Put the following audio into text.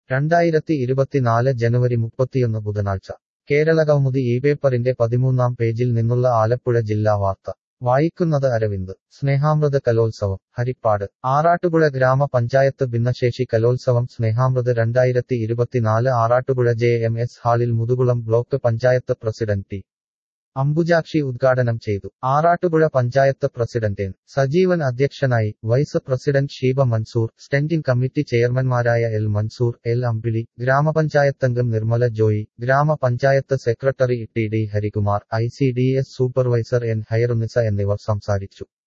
രണ്ടായിരത്തി ഇരുപത്തിനാല് ജനുവരി മുപ്പത്തിയൊന്ന് ബുധനാഴ്ച കേരളകൗമുദി ഈ പേപ്പറിന്റെ പതിമൂന്നാം പേജിൽ നിന്നുള്ള ആലപ്പുഴ ജില്ലാ വാർത്ത വായിക്കുന്നത് അരവിന്ദ് സ്നേഹാമൃത് കലോത്സവം ഹരിപ്പാട് ആറാട്ടുപുഴ ഗ്രാമപഞ്ചായത്ത് ഭിന്നശേഷി കലോത്സവം സ്നേഹാമൃത് രണ്ടായിരത്തി ഇരുപത്തിനാല് ആറാട്ടുപുഴ ജെ എം എസ് ഹാളിൽ Muthukulam block panchayat president T Ambujakshi ഉദ്ഘാടനം ചെയ്തു ആറാട്ടുപുഴ പഞ്ചായത്ത് പ്രസിഡന്റ് എൻ സജീവൻ അധ്യക്ഷനായി vice president Sheeba Mansoor standing committee ചെയർമാൻമാരായ എൽ മൻസൂർ എൽ അമ്പിളി ഗ്രാമപഞ്ചായത്തംഗം നിർമ്മല ജോയി ഗ്രാമപഞ്ചായത്ത് secretary T D Harikumar I C D S supervisor N Hayarunisa എന്നിവർ സംസാരിച്ചു